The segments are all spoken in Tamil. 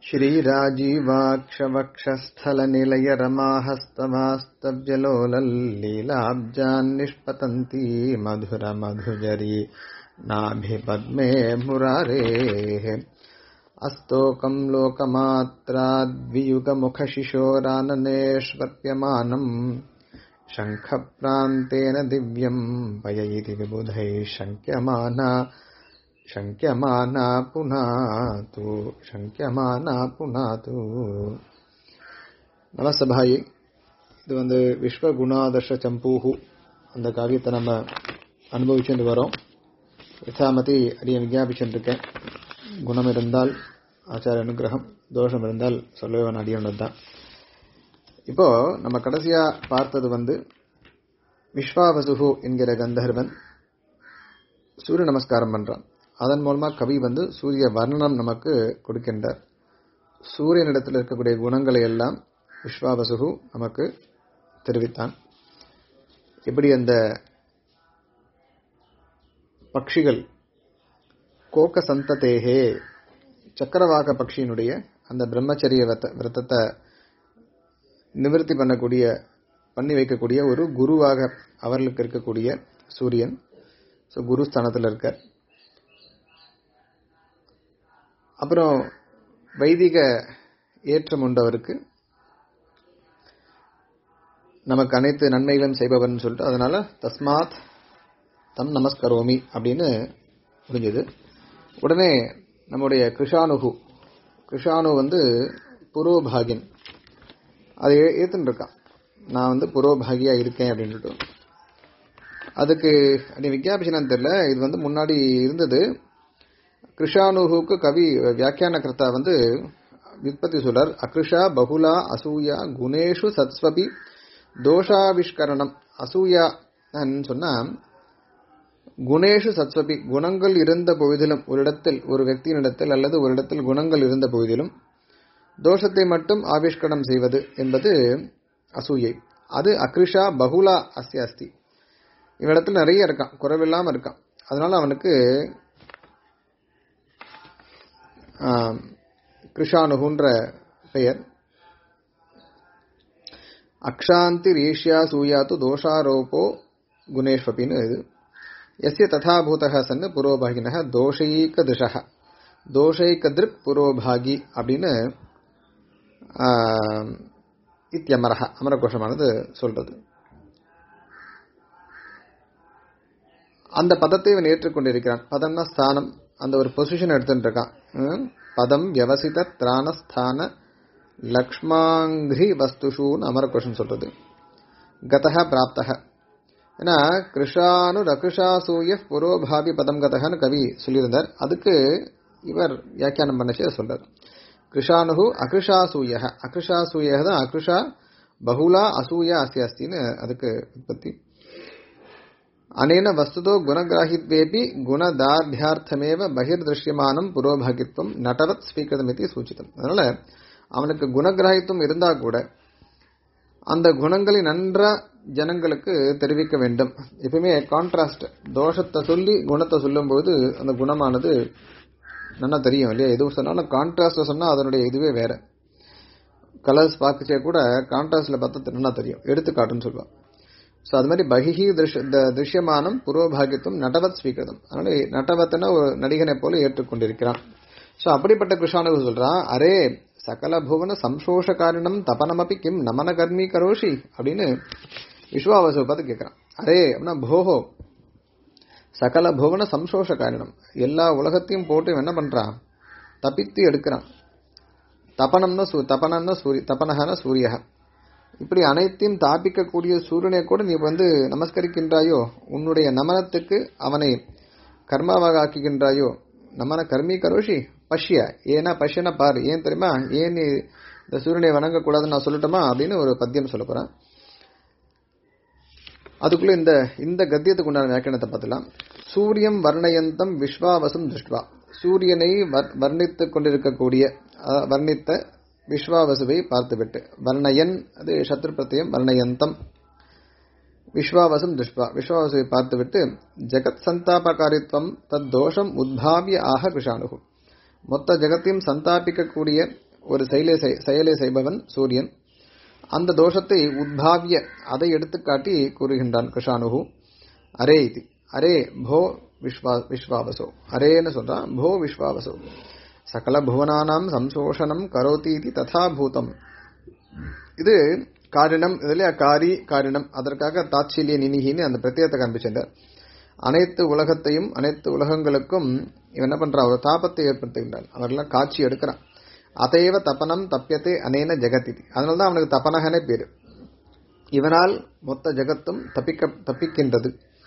श्रीराजीवाक्षवक्षस्थलनिलय रमाहस्तमास्तव्यलोलल्लीलाब्जान्निष्पतन्ती मधुरमधुजरी नाभिपद्मे मुरारेः अस्तोकम् लोकमात्राद्वियुगमुखशिशोराननेष्वर्प्यमानम् शङ्खप्रान्तेन दिव्यम् पय इति विबुधैः शङ्क्यमाना शङ्क्यमाना पुनातु शङ्क्यमाना पुनातु நமசபாயி இது வந்து விஸ்வ குணாதர்ஷ சம்பூஹு அந்த காவியத்தை நம்ம அனுபவிச்சுட்டு வரோம் யசாமதி அடிய விஞ்ஞாபிச்சுட்டு இருக்கேன் குணம் இருந்தால் ஆச்சார அனுகிரகம் தோஷம் இருந்தால் சொல்லவே வேணும் அடியோனது தான் இப்போ நம்ம கடைசியா பார்த்தது வந்து விஸ்வாவசுகு என்கிற கந்தர்வன் சூரிய நமஸ்காரம் பண்றான் அதன் மூலமா கவி வந்து சூரிய வர்ணனம் நமக்கு கொடுக்கின்றார் சூரியனிடத்தில் இருக்கக்கூடிய குணங்களை எல்லாம் விஸ்வாவசுகு நமக்கு தெரிவித்தான் எப்படி அந்த பட்சிகள் கோக்க சந்ததேகே சக்கரவாக பட்சியினுடைய அந்த பிரம்மச்சரிய விரதத்தை நிவர்த்தி பண்ணக்கூடிய பண்ணி வைக்கக்கூடிய ஒரு குருவாக அவர்களுக்கு இருக்கக்கூடிய சூரியன் ஸோ குரு ஸ்தானத்தில் இருக்கார் அப்புறம் வைதிக ஏற்றம் உண்டவருக்கு நமக்கு அனைத்து நன்மைகளும் செய்பவர்னு சொல்லிட்டு அதனால தஸ்மாத் தம் நமஸ்கரோமி அப்படின்னு முடிஞ்சது உடனே நம்முடைய கிருஷானுகு கிருஷானு வந்து புரோபாகின் அதை ஏத்துன்னு இருக்கான் நான் வந்து புரோபாகியா இருக்கேன் அப்படின்ட்டு அதுக்கு அப்படி விஜயாபிஷனம் தெரியல இது வந்து முன்னாடி இருந்தது கிருஷானுகுக்கு கவி வியாக்கியான கர்த்தா வந்து விற்பத்தி சொல்றார் அக்ருஷா பகுலா அசூயா குணேஷு சத்ஸ்வபி தோஷாவிஷ்கரணம் அசூயா சொன்னா குணேஷு சத்ஸ்வபி குணங்கள் இருந்த பொழுதிலும் ஒரு இடத்தில் ஒரு వ్యక్தியினிடத்தில் அல்லது ஒரு இடத்தில் குணங்கள் இருந்த பொழுதிலும் தோஷத்தை மட்டும் ஆவிஷ்கரணம் செய்வது என்பது அசூயை அது அக்ரிஷா பகுலா அஸ்தி அஸ்தி இவனிடத்தில் நிறைய இருக்கான் குறைவில்லாம இருக்கான் அதனால அவனுக்கு கிருஷானுகுன்ற பெயர் அக்ஷாந்தி ரீஷ்யா சூயாத்து தோஷாரோபோ குணேஷ்வபின்னு இது எஸ்ய ததாபூதக சன்னு புரோபாகினக தோஷைக திஷக தோஷைக திருக் புரோபாகி அப்படின்னு இத்தியமரக அமரகோஷமானது சொல்றது அந்த பதத்தை இவன் ஏற்றுக்கொண்டிருக்கிறான் பதம்னா ஸ்தானம் அந்த ஒரு பொசிஷன் எடுத்துட்டு இருக்கான் பதம் வியவசித திராணஸ்தான லக்ஷ்மாங்கிரி வஸ்துஷூன்னு அமரகோஷம் சொல்றது கதக பிராப்தக ஏன்னா கிருஷானு ரகிருஷாசூய புரோபாபி பதம் கதகன்னு கவி சொல்லியிருந்தார் அதுக்கு இவர் வியாக்கியானம் பண்ணச்சே சொல்றார் கிருஷானு அகிருஷாசூய அகிருஷாசூய தான் அகிருஷா பகுலா அசூயா அஸ்தி அஸ்தின்னு அதுக்கு உற்பத்தி அனேன வஸ்துதோ குணகிராஹித்வேபி குணதார்டியார்த்தமேவ பகிர்திருஷ்யமானம் புரோபாகித்வம் நடவத் ஸ்வீகிருதம் இது சூச்சிதம் அதனால அவனுக்கு குணகிராகித்துவம் இருந்தா கூட அந்த குணங்களை நன்றா ஜனங்களுக்கு தெரிவிக்க வேண்டும் எப்பவுமே கான்ட்ராஸ்ட் தோஷத்தை சொல்லி குணத்தை சொல்லும்போது அந்த குணமானது நல்லா தெரியும் இல்லையா எதுவும் சொன்னாலும் கான்ட்ராஸ்ட் சொன்னா அதனுடைய இதுவே வேற கலர்ஸ் பார்க்கச்சே கூட கான்ட்ராஸ்ட்ல பார்த்தா நல்லா தெரியும் எடுத்துக்காட்டுன்னு சொல்லுவான் ஸோ அது மாதிரி பகிஹி திருஷ்யமானம் புரோபாகித்துவம் நடவத் ஸ்வீகிருதம் அதனால நடவத்தன ஒரு நடிகனை போல ஏற்றுக்கொண்டிருக்கிறான் ஸோ அப்படிப்பட்ட கிருஷ்ணானு சொல்றான் அரே சகல புவன சம்சோஷ காரணம் தபனமப்பி கிம் நமன கர்மி கரோஷி அப்படின்னு விஸ்வாவசு பார்த்து கேட்கிறான் அரே அப்படின்னா போஹோ சகல புவன சம்சோஷ காரணம் எல்லா உலகத்தையும் போட்டு என்ன பண்றான் தப்பித்து எடுக்கிறான் தபனம்னா தபனம்னா சூரிய தபனகன சூரியக இப்படி அனைத்தையும் தாப்பிக்கக்கூடிய சூரியனை கூட நீ வந்து நமஸ்கரிக்கின்றாயோ உன்னுடைய நமனத்துக்கு அவனை கர்மாவாக ஆக்குகின்றாயோ நமன கர்மி கரோஷி பஷ்ய ஏன்னா பஷ்யன பாரு ஏன் தெரியுமா ஏன் நீ இந்த சூரியனை வணங்கக்கூடாதுன்னு நான் சொல்லட்டுமா அப்படின்னு ஒரு பத்தியம் சொல்ல போறேன் அதுக்குள்ள இந்த இந்த கத்தியத்துக்கு உண்டான வியாக்கியானத்தை பார்த்துலாம் சூரியம் வர்ணயந்தம் விஸ்வாவசம் திருஷ்டுவா சூரியனை வர்ணித்துக் கொண்டிருக்கக்கூடிய வர்ணித்த விஸ்வாவசுவை பார்த்துவிட்டு வர்ணயன் அது சத்ரு பிரத்தியம் வர்ணயந்தம் விஸ்வாவசம் துஷ்பா விஸ்வாவசுவை பார்த்துவிட்டு ஜெகத் சந்தாபகாரித்வம் தத் தோஷம் உத்பாவிய ஆக கிருஷானுகு மொத்த ஜெகத்தையும் சந்தாபிக்கக்கூடிய ஒரு செயலை செய்- செயலை செய்பவன் சூரியன் அந்த தோஷத்தை உத்பாவிய அதை எடுத்துக்காட்டி கூறுகின்றான் கிருஷானுகு அரே இது அரே போ விஸ்வா விஸ்வாவசோ அரேன்னு சொல்றான் போ விஸ்வாவசோ சகல புவனானாம் சம்சோஷனம் கரோதி இது ததா பூதம் இது காரிணம் இதுல காரி காரிணம் அதற்காக தாட்சிலிய நினிகின்னு அந்த பிரத்யேகத்தை காண்பிச்சிருந்தார் அனைத்து உலகத்தையும் அனைத்து உலகங்களுக்கும் இவன் என்ன பண்றான் ஒரு தாபத்தை ஏற்படுத்துகின்றான் அவர்களாம் காட்சி எடுக்கிறான் அதைவ தபனம் தப்பியத்தை அனேன ஜெகத் இது அதனால தான் அவனுக்கு தபனகனே பேரு இவனால் மொத்த ஜெகத்தும் தப்பிக்க தப்பிக்கின்றது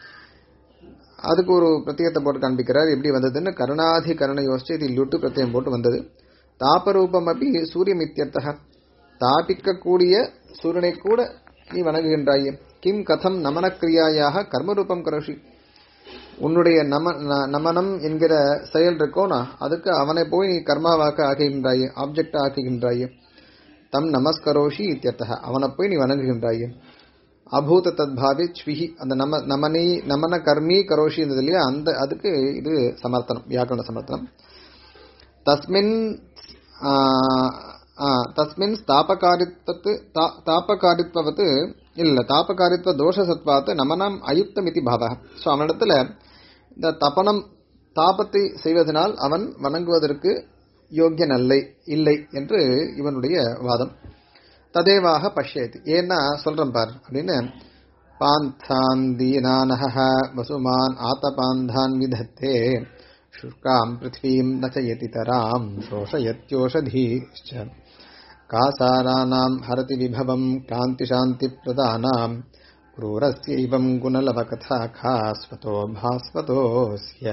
அதுக்கு ஒரு பிரத்யேகத்தை போட்டு காண்பிக்கிறார் எப்படி வந்ததுன்னு கருணாதி கருணை யோசிச்சு இது லுட்டு பிரத்யம் போட்டு வந்தது தாபரூபம் அப்படி சூரியம் இத்தியர்த்தக தாபிக்கக்கூடிய சூரியனை கூட நீ வணங்குகின்றாயே கிம் கதம் நமனக்கிரியாயாக கர்மரூபம் கரோஷி உன்னுடைய நம ந- நமனம் என்கிற செயல் இருக்கோனா அதுக்கு அவனை போய் நீ கர்மாவாக்க ஆக்குகின்றாயே ஆப்ஜெக்ட் ஆக்குகின்றாயே தம் நமஸ்கரோஷி இத்தியர்த்தக அவனை போய் நீ வணங்குகின்றாயே அபூத தத்பாவி ஸ்விஹி அந்த நம நமனி நமன கர்மி கரோஷி இருந்தது இல்லையா அந்த அதுக்கு இது சமர்த்தனம் வியாக்கரண சமர்த்தனம் தஸ்மின் ஆ, ஆ, தஸ்மின் ஸ்தாபகாரித்வத்து தா- தாபகாரித்வவத்து இல்ல தாபகாரித்வ தோஷசத்வாத்து நமனம் அயுக்தம் இது பாவ ஸோ அவனிடத்துல இந்த தபனம் தாபத்தை செய்வதனால் அவன் வணங்குவதற்கு யோக்கியன் அல்ல இல்லை என்று இவனுடைய வாதம் ததேவாக பஷ்யேதி ஏன்னா சொல்றேன் பார் அப்படின்னு பாந்தான் தீனானஹ வசுமான் ஆத்தபாந்தான் விதத்தே शुष्कां पृथ्वीं नचयति तरां शोषयत्योषधीश्च कासाराणां हरति विभवं क्रान्तिशान्तिप्रदानां क्रूरस्यैवं गुणलवकथा खास्वतो भास्वतोऽस्य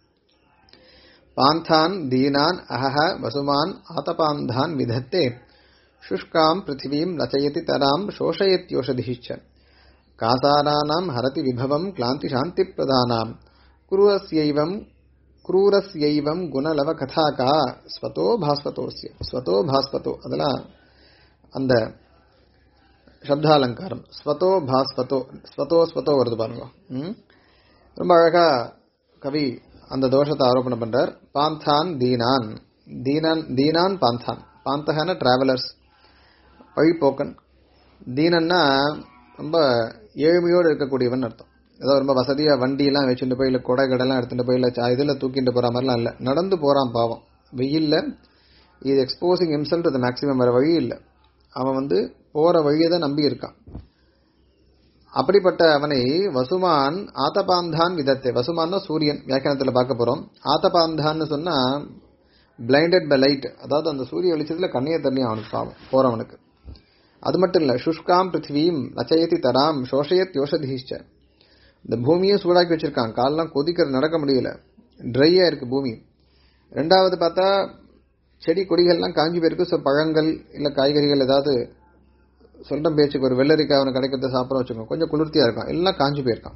पान्थान् दीनान् अहः वसुमान् आतपान्धान् विधत्ते शुष्कां पृथिवीं रचयति तरां शोषयत्योषधीश्च कासाराणां हरति विभवं क्लान्तिशान्तिप्रदानां क्रूरस्यैवं क्रूरस्यैवं குணலவ கதாகா ஸ்வதோ பாஸ்வதோஸ்ய ஸ்வதோ பாஸ்வதோ அதெல்லாம் அந்த சப்தாலங்காரம் ஸ்வதோ பாஸ்வதோ ஸ்வதோ ஸ்வதோ வருது பாருங்க ம்? ரொம்ப அழகா கவி அந்த தோஷத்தை ஆரோபணம் பண்றார் பாந்தான் தீனான் தீனான் தீனான் பாந்தான் பாந்தகன டிராவலர்ஸ் வழிப்போக்கன் தீனன்னா ரொம்ப ஏழ்மையோடு இருக்கக்கூடியவன் அர்த்தம் ஏதோ ரொம்ப வசதியா வண்டியெல்லாம் வச்சுட்டு போய் இல்லை கொடை கடைலாம் எடுத்துட்டு போய் இல்லை சா- இதுல தூக்கிட்டு போற மாதிரிலாம் இல்லை நடந்து போறான் பாவம் வெயில்ல இது exposing himself to the maximum வேற வழி இல்லை அவன் வந்து போற வழியை தான் நம்பி இருக்கான் அப்படிப்பட்ட அவனை வசுமான் ஆத்தபாந்தான் விதத்தை வசுமான் சூரியன் வியாக்கியானத்துல பார்க்க போறோம் ஆத்தபாந்தான்னு சொன்னா பிளைண்டட் பை லைட் அதாவது அந்த சூரிய வெளிச்சத்துல கண்ணைய தண்ணி அவனுக்கு பாவம் போறவனுக்கு அது மட்டும் இல்ல சுஷ்காம் பிருத்திவியும் ரச்சயதி தராம் சோஷயத் யோஷதீஷ்ட இந்த பூமியும் சூடாக்கி வச்சிருக்கான் காலெல்லாம் கொதிக்கிற நடக்க முடியல ட்ரையா இருக்கு பூமி ரெண்டாவது பார்த்தா செடி கொடிகள்லாம் காஞ்சி போயிருக்கு ஸோ பழங்கள் இல்ல காய்கறிகள் ஏதாவது சொல்ற பேச்சுக்கு ஒரு வெள்ளரிக்காய் அவனுக்கு கிடைக்கிறத சாப்பிட வச்சுக்கோங்க கொஞ்சம் குளிர்ச்சியா இருக்கான் எல்லாம் காஞ்சி போயிருக்கான்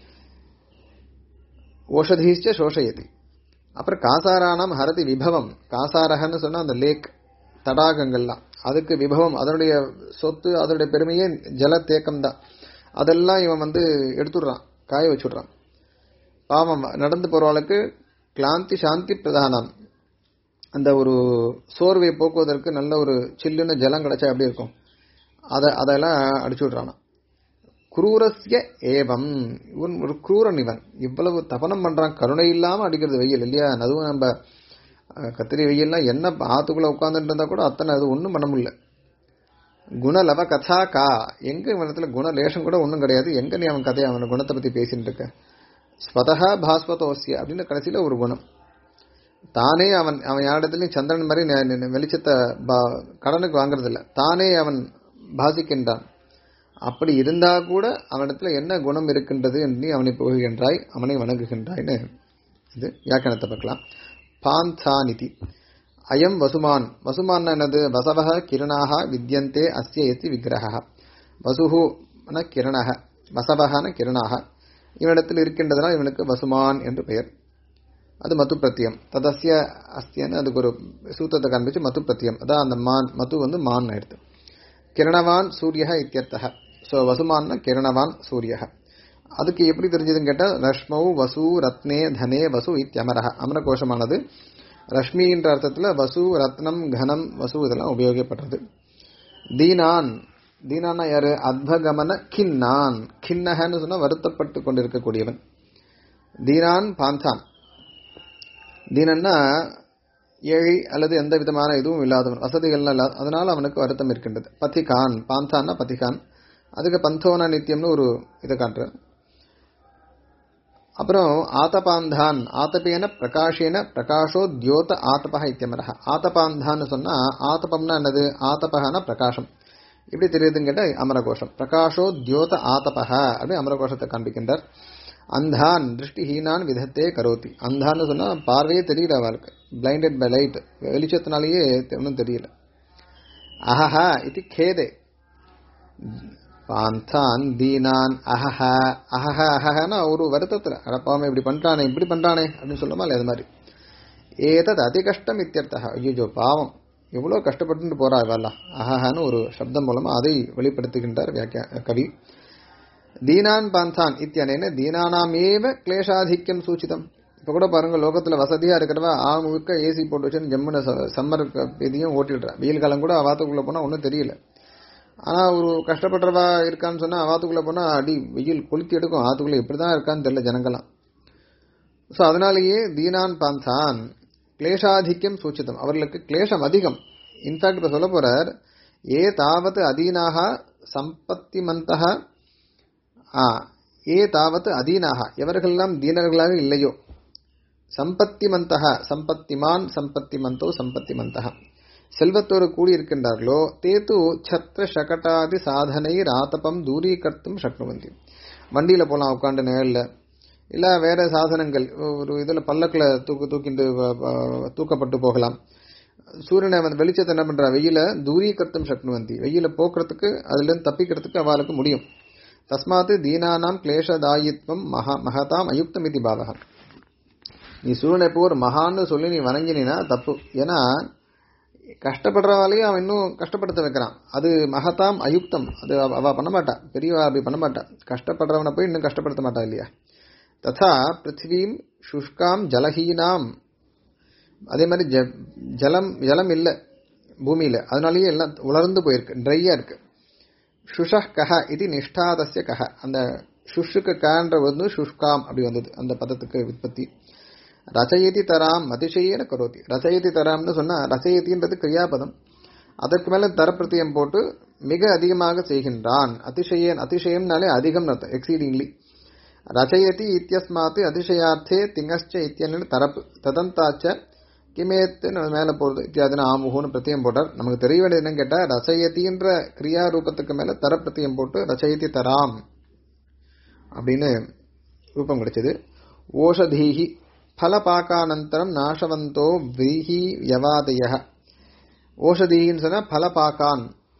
ஓஷதீஷ்ட சோஷயதி அப்புறம் காசாரானம் ஹரதி விபவம் காசாரகன்னு சொன்னா அந்த லேக் தடாகங்கள்லாம் அதுக்கு விபவம் அதனுடைய சொத்து அதனுடைய பெருமையே ஜல தேக்கம் தான் அதெல்லாம் இவன் வந்து எடுத்துடுறான் காய வச்சுடுறான் பாவம் நடந்து போறவளுக்கு கிளாந்தி சாந்தி பிரதானம் அந்த ஒரு சோர்வை போக்குவதற்கு நல்ல ஒரு சில்லுன்னு ஜலம் கிடைச்சா எப்படி இருக்கும் அதை அதெல்லாம் அடிச்சு விடுறானா குரூரஸ்ய ஏவம் இவன் ஒரு குரூரன் இவன் இவ்வளவு தபனம் பண்றான் கருணை இல்லாம அடிக்கிறது வெயில் இல்லையா அதுவும் நம்ம அஹ், கத்திரி வெயில்லாம் என்ன ஆத்துக்குள்ள உட்கார்ந்துட்டு இருந்தா கூட அத்தனை அது ஒண்ணும் பண்ண முடியல குணலவ கதா கா எங்க இவனத்துல குண லேசம் கூட ஒண்ணும் கிடையாது எங்க நீ அவன் கதையை அவன குணத்தை பத்தி பேசிட்டு இருக்க ஸ்வதஹா பாஸ்வதோசிய அப்படின்னு கடைசியில ஒரு குணம் தானே அவன் அவன் யாரிடத்துலயும் சந்திரன் மாதிரி நெ- நெ- வெளிச்சத்தை பா- கடனுக்கு வாங்குறது இல்ல தானே அவன் பாசிக்கின்றான் அப்படி இருந்தா கூட அவனிடத்துல என்ன குணம் இருக்கின்றது என்று நீ அவனை புகழ்கின்றாய் அவனை வணங்குகின்றாய்னு இது வியாக்கணத்தை பார்க்கலாம் பாந்தானிதி அயம் வசுமான் வசுமான் என்னது வசவக கிரணாக வித்யந்தே அஸ்ய இति விக்கிரக வசுஹு ந கிரணக வசவகன கிரணாக இவனிடத்தில் இருக்கின்றதனால் இவனுக்கு வசுமான் என்று பெயர் அது மத்து பிரத்தியம் ததஸ்ய அஸ்தியன்னு அதுக்கு ஒரு சூத்திரத்தை காண்பிச்சு மத்து பிரத்தியம் அதான் அந்த மான் மத்து வந்து மான் ஆயிடுது கிரணவான் சூரிய இத்தியர்த்தக ஸோ வசுமான்னா கிரணவான் சூரிய அதுக்கு எப்படி தெரிஞ்சதுன்னு கேட்டால் ரஷ்மௌ வசு ரத்னே தனே வசு இத்தியமரக அமர கோஷமானது ரஷ்மின்ற அர்த்தத்துல வசு ரத்னம் கனம் வசு இதெல்லாம் உபயோகப்படுறது தீனான் தீனானா யாரு அத்வகமன கின்னான் கிண்ணகன்னு சொன்னா வருத்தப்பட்டு கொண்டிருக்கக்கூடியவன் தீனான் பாந்தான் தீனன்னா ஏழை அல்லது எந்த விதமான இதுவும் இல்லாதவன் வசதிகள்லாம் இல்லாத அதனால அவனுக்கு வருத்தம் இருக்கின்றது பத்திகான் பாந்தான்னா பத்திகான் அதுக்கு பந்தோன நித்தியம்னு ஒரு இதை காட்டுற அப்புறம் ஆத்தபாந்தான் ஆத்தபேன பிரகாஷேன பிரகாஷோ தியோத ஆத்தபக இத்தியமரக ஆத்தபாந்தான்னு சொன்னா ஆத்தபம்னா என்னது ஆத்தபகனா பிரகாஷம் எப்படி தெரியுதுன்னு கேட்டா அமரகோஷம் பிரகாஷோ தியோத ஆத்தபக அப்படி அமரகோஷத்தை காண்பிக்கின்றார் அந்தான் திருஷ்டிஹீனான் விதத்தே கரோதி அந்தான்னு சொன்னா பார்வையே தெரியல அவளுக்கு பிளைண்டட் பை லைட் வெளிச்சத்தினாலேயே ஒன்றும் தெரியல அஹஹா இது கேதே பாந்தான் தீனான் அஹஹ அஹஹ அஹஹனா ஒரு வருத்தத்துல அடப்பாம இப்படி பண்றானே இப்படி பண்றானே அப்படின்னு சொல்லுமா இல்ல அது மாதிரி ஏதது அதி கஷ்டம் இத்தியர்த்தக ஐயோ பாவம் எவ்வளவு கஷ்டப்பட்டு போறா இவெல்லாம் அஹஹன்னு ஒரு சப்தம் மூலமா அதை வெளிப்படுத்துகின்றார் வியாக்கியா கவி தீனான் பாந்தான் இத்தியனேன தீனானாமேவ கிளேஷாதிக்கம் சூச்சிதம் இப்ப கூட பாருங்க லோகத்துல வசதியா இருக்கிறவா ஆ முழுக்க ஏசி போட்டு வச்சு ஜம்முன சம்மர் இதையும் ஓட்டிடுறா வெயில் காலம் கூட வாத்துக்குள்ள போனா ஒன்றும் தெரியல ஆனா ஒரு கஷ்டப்படுறவா இருக்கான்னு சொன்னா வாத்துக்குள்ள போனா அடி வெயில் கொளுத்தி எடுக்கும் ஆத்துக்குள்ள எப்படிதான் இருக்கான்னு தெரியல ஜனங்களாம் ஸோ அதனாலேயே தீனான் பாந்தான் கிளேஷாதிக்கம் சூச்சிதம் அவர்களுக்கு கிளேஷம் அதிகம் இன்ஃபேக்ட் இப்ப சொல்ல போறார் ஏ தாவத் அதீனாக சம்பத்தி மந்தக ஏ தாவத் அதீனாக எவர்களெல்லாம் தீனர்களாக இல்லையோ சம்பத்தி மந்தக சம்பத்திமான் சம்பத்தி மந்தோ சம்பத்தி மந்தக செல்வத்தோடு கூடியிருக்கின்றார்களோ தேத்து சத்திர சகட்டாதி சாதனை ராத்தபம் தூரீகர்த்தும் சக்னுவந்தி வண்டியில போலாம் உட்காந்து நிழல்ல இல்ல வேற சாதனங்கள் ஒரு இதுல பல்லக்கில் தூக்கு தூக்கிட்டு தூக்கப்பட்டு போகலாம் சூரியனை வந்து வெளிச்சத்தை என்ன பண்றா வெயில தூரீகர்த்தும் சக்னுவந்தி வெயில போக்குறதுக்கு அதுல இருந்து தப்பிக்கிறதுக்கு அவளுக்கு முடியும் தஸ்மாத்து தீனானாம் கிளேஷதாயித்வம் மகா மகதாம் அயுக்தம் இது பாவகம் நீ சூரியனை இப்போ ஒரு மகான்னு சொல்லி நீ வணங்கினா தப்பு ஏன்னா கஷ்டப்படுறவாலையும் அவன் இன்னும் கஷ்டப்படுத்த வைக்கிறான் அது மகதாம் அயுக்தம் அது அவ பண்ண மாட்டா பெரியவா அப்படி பண்ண மாட்டா கஷ்டப்படுறவனை போய் இன்னும் கஷ்டப்படுத்த மாட்டா இல்லையா ததா பிருத்திவீம் சுஷ்காம் ஜலஹீனாம் அதே மாதிரி ஜலம் ஜலம் இல்லை பூமியில அதனாலேயே எல்லாம் உலர்ந்து போயிருக்கு ட்ரையா இருக்கு சுஷ கஹ இது நிஷ்டாதசிய கஹ அந்த சுஷுக்கு கன்ற வந்து சுஷ்காம் அப்படி வந்தது அந்த பதத்துக்கு உற்பத்தி ரச்சயதி தராம் அதிசயன கரோதி ரச்சயதி தராம்னு சொன்னா ரச்சயத்தின்றது கிரியாபதம் அதற்கு மேல தரப்பிரத்தியம் போட்டு மிக அதிகமாக செய்கின்றான் அதிசயன் அதிசயம்னாலே அதிகம் அர்த்தம் எக்ஸீடிங்லி ரச்சயதி இத்தியஸ்மாத்து அதிசயார்த்தே திங்கச்ச இத்தியன்னு தரப்பு ததந்தாச்ச கிமேத்துன்னு மேல போறது இத்தியாதின ஆமுகுன்னு பிரத்தியம் போட்டார் நமக்கு தெரிய வேண்டியது என்னன்னு கேட்டா ரசயத்தின்ற கிரியா ரூபத்துக்கு மேல தரப்பிரத்தியம் போட்டு ரசயதி தராம் அப்படின்னு ரூபம் கிடைச்சது ஓஷதீஹி ஃபலபாக்கானந்தரம் நாசவந்தோ விரீஹி யவாதய ஓஷதீன்னு சொன்னா ஃபலபாக்கான்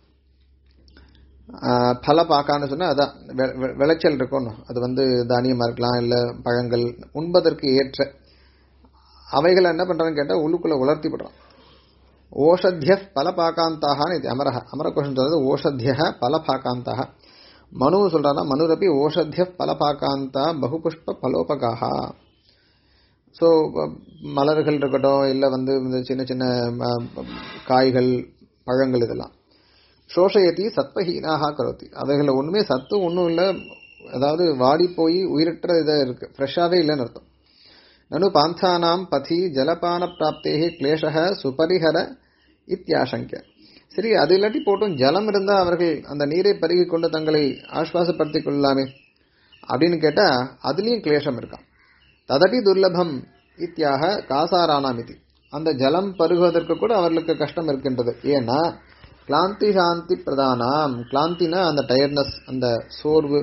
பலப்பாக்கான்னு சொன்னா அதான் விளைச்சல் இருக்கணும் அது வந்து தானியமா இருக்கலாம் இல்ல பழங்கள் உண்பதற்கு ஏற்ற அவைகளை என்ன பண்றான்னு கேட்டா உள்ளுக்குள்ள உலர்த்தி படுறான் ஓஷத்திய பலபாகாந்தாக இது அமரக அமரகோஷம் சொல்றது ஓஷத்திய பலபாகாந்தாக மனு சொல்றானா மனுரப்பி ஓஷத்திய பலபாகாந்தா பகுபுஷ்ப பலோபகாக ஸோ மலர்கள் இருக்கட்டும் இல்லை வந்து இந்த சின்ன சின்ன காய்கள் பழங்கள் இதெல்லாம் சோஷயத்தி சத்வஹீனாக கரோத்தி அவைகளை ஒண்ணுமே சத்து ஒன்றும் இல்லை அதாவது வாடி போய் உயிரற்ற இதாக இருக்கு ஃப்ரெஷ்ஷாகவே இல்லைன்னு அர்த்தம் நனு பாந்தானாம் பதி ஜலபான பிராப்தேகி கிளேஷக சுபரிஹர இத்தியாசங்க சரி அது இல்லாட்டி போட்டும் ஜலம் இருந்தால் அவர்கள் அந்த நீரை பருகி கொண்டு தங்களை ஆஸ்வாசப்படுத்திக் கொள்ளலாமே அப்படின்னு கேட்டா அதுலேயும் கிளேஷம் இருக்கான் ததபி துர்லபம் இத்தியாக காசாரானாம் இது அந்த ஜலம் பருகுவதற்கு கூட அவர்களுக்கு கஷ்டம் இருக்கின்றது ஏன்னா கிளாந்தி சாந்தி பிரதானம் கிளாந்தினா அந்த டயர்னஸ் அந்த சோர்வு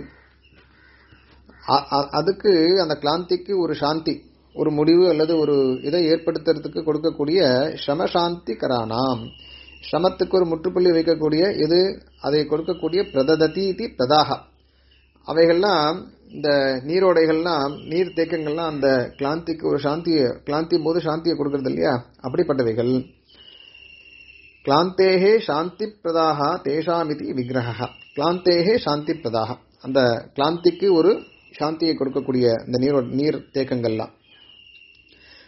அதுக்கு அந்த கிளாந்திக்கு ஒரு சாந்தி ஒரு முடிவு அல்லது ஒரு இதை ஏற்படுத்துறதுக்கு கொடுக்கக்கூடிய ஸ்ரமசாந்தி கரானாம் ஸ்ரமத்துக்கு ஒரு முற்றுப்புள்ளி வைக்கக்கூடிய இது அதை கொடுக்கக்கூடிய பிரதததி இது பிரதாக அவைகள்லாம் இந்த நீரோடைகள்லாம் நீர் தேக்கங்கள்லாம் அந்த கிளாந்திக்கு ஒரு சாந்தியை கிளாந்தி போது சாந்தியை கொடுக்கறது இல்லையா அப்படிப்பட்டவைகள் கிளாந்தேகே சாந்தி பிரதாக தேஷாமிதி விக்கிரக கிளாந்தேகே சாந்தி பிரதாக அந்த கிளாந்திக்கு ஒரு சாந்தியை கொடுக்கக்கூடிய இந்த நீர் நீர் தேக்கங்கள்லாம்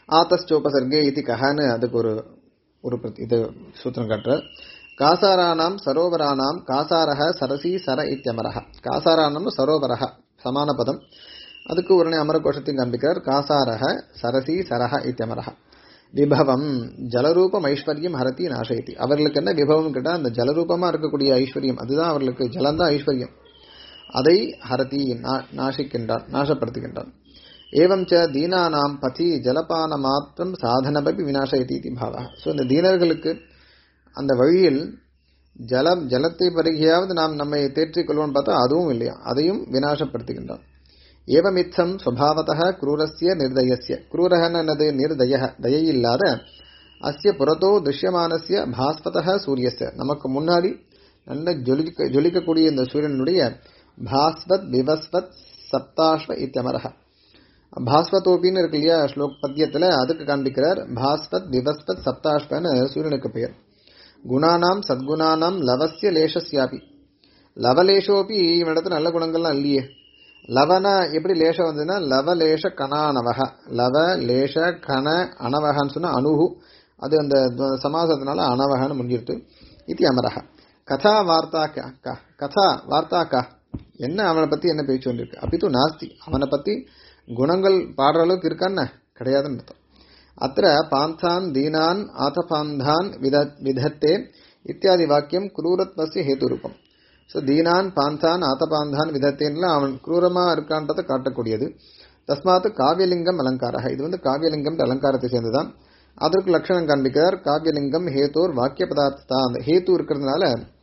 ஆத்தஸ்டோபசர்கே இது கஹன்னு அதுக்கு ஒரு ஒரு பிரதி- இது சூத்திரம் காட்டுறார் காசாராணாம் சரோவராணாம் காசாரக சரசி சர இத்தியமரக காசாராணம் சரோவரக சமான பதம் அதுக்கு உடனே அமர கோஷத்தையும் காண்பிக்கிறார் காசாரக சரசி சரஹ இத்தியமரக விபவம் ஜலரூபம் ஐஸ்வர்யம் ஹரதி நாசயதி அவர்களுக்கு என்ன விபவம் கேட்டால் அந்த ஜலரூபமா இருக்கக்கூடிய ஐஸ்வர்யம் அதுதான் அவர்களுக்கு ஜலந்தான் ஐஸ்வர்யம் அதை ஹரதி நா- நாசிக்கின்றான் நாசப்படுத்துகின்றான் ஏவம் ச தீனானாம் பதி ஜலபான மாத்திரம் சாதனபி விநாசயதி இது பாவா ஸோ இந்த தீனர்களுக்கு அந்த வழியில் ஜலம் ஜலத்தை பருகியாவது நாம் நம்மை தேற்றிக் கொள்வோம்னு பார்த்தா அதுவும் இல்லையா அதையும் விநாசப்படுத்துகின்றான் ஏவமித்தம் ஸ்வபாவத்தः क्रूरस्य நிர்தயஸ்ய क्रूरஹன என்னது நிர்தய தயையில்லாத அஸ்ய புறத்தோ திருஷ்யமானஸ்ய பாஸ்வதः சூரியஸ்ய நமக்கு முன்னாடி நல்ல ஜொலிக்க ஜொலிக்கக்கூடிய இந்த சூரியனுடைய பாஸ்வத் விவஸ்வத் சப்தாஸ்வ இத்தியமரக பாஸ்வதோபின்னு இருக்கு இல்லையா ஸ்லோக் பத்தியத்துல அதுக்கு காண்பிக்கிறார் பாஸ்வத் விவஸ்வத் சப்தாஸ்வன்னு சூரியனுக்கு பெயர் குணானாம் சத்குணானாம் லவஸ்ய லேசஸ்யாபி லவலேஷோபி இவனிடத்துல நல்ல குணங்கள்லாம் இல்லையே லவன எப்படி லேஷம் வந்ததுன்னா லவலேஷ கணானவக லவ லேஷ கண அனவகன்னு சொன்னா அணுகு அது அந்த துவ- சமாசத்தினால அனவகன்னு முடிஞ்சிருத்து இது அமரக கதா வார்த்தா க- க- கதா வார்த்தா கா என்ன அவனை பத்தி என்ன பேச்சு வந்திருக்கு அப்பித்து நாஸ்தி அவனை பத்தி குணங்கள் பாடுற அளவுக்கு இருக்கான்னு கிடையாதுன்னு அர்த்தம் அத்த பாந்தான் தீனான் ஆதபாந்தான் வித விதத்தே இத்தியாதி வாக்கியம் குரூரத்வசிய ஹேதுரூபம் ஸோ தீனான் பாந்தான் ஆத்தபாந்தான் விதத்தேன்லாம் அவன் குரூரமா இருக்கான்றதை காட்டக்கூடியது தஸ்மாத் காவியலிங்கம் அலங்காரக இது வந்து காவியலிங்கம் அலங்காரத்தை சேர்ந்துதான் அதற்கு லட்சணம் காண்பிக்கிறார் காவியலிங்கம் ஹேத்தோர் வாக்கிய பதார்த்தா அந்த ஹேத்து இருக்கிறதுனால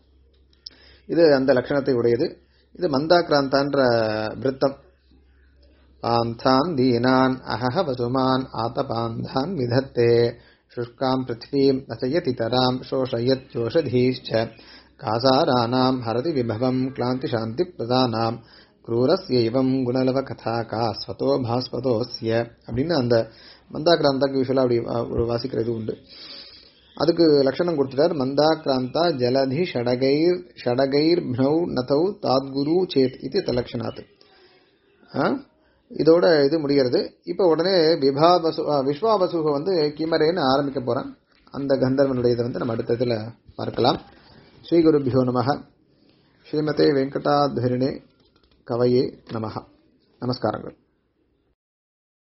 இது அந்த லட்சணத்தை உடையது இது மந்தாக்ராந்தான்ற விருத்தம் பாந்தான் தீனான் அஹஹ வசுமான் ஆத்தபாந்தான் விதத்தே शुष्काम् पृथ्वीम् नशयतितराम् शोषयत् जोषधीश्च कासाराणाम् हरति विभवम् क्लान्तिशान्तिप्रदानाम् क्रूरस्यैवम् குணலவகதா கா ஸ்வதோ பாஸ்வதோஸ்ய அப்படின்னு அந்த மந்தாக்கிராந்தாக்கு யூஸ்வலாக அப்படி வா- ஒரு வாசிக்கிறது உண்டு அதுக்கு லட்சணம் கொடுத்துட்டார் மந்தாக்கிராந்தா ஜலதி ஷடகைர் ஷடகைர் ப்னௌ நதௌ தாத்குரு சேத் இது தலக்ஷணாத் ஆ? இதோட இது முடிகிறது இப்போ உடனே விபாவசு ஆ, விஸ்வாவசுக வந்து கிமரேன்னு ஆரம்பிக்க போறான் அந்த கந்தர்வனுடைய இதை வந்து நம்ம அடுத்ததுல பார்க்கலாம் ஸ்ரீ குருபியோ நமக ஸ்ரீமதே வெங்கடாத்வரிணே கவையே நமக நமஸ்காரங்கள்